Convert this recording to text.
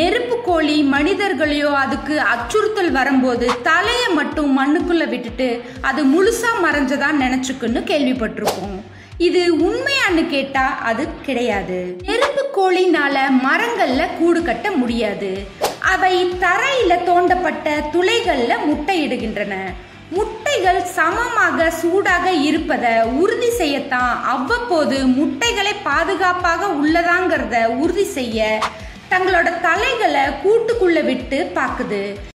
நெருப்பு கோழி மனிதர்களையோ அதுக்கு அச்சுறுத்தல் வரும்போது தலையை மட்டும் மண்ணுக்குள்ள விட்டுட்டு அது முழுசா மறைஞ்சதா நினைச்சுக்குன்னு கேள்விப்பட்டிருப்போம் இது உண்மையான்னு கேட்டா அது கிடையாது நெருப்பு கோழினால மரங்கள்ல கூடு கட்ட முடியாது அவை தரையில தோண்டப்பட்ட துளைகள்ல முட்டையிடுகின்றன முட்டைகள் சமமாக சூடாக இருப்பதை உறுதி செய்யத்தான் அவ்வப்போது முட்டைகளை பாதுகாப்பாக உள்ளதாங்கிறத உறுதி செய்ய தங்களோட தலைகளை கூட்டுக்குள்ள விட்டு பாக்குது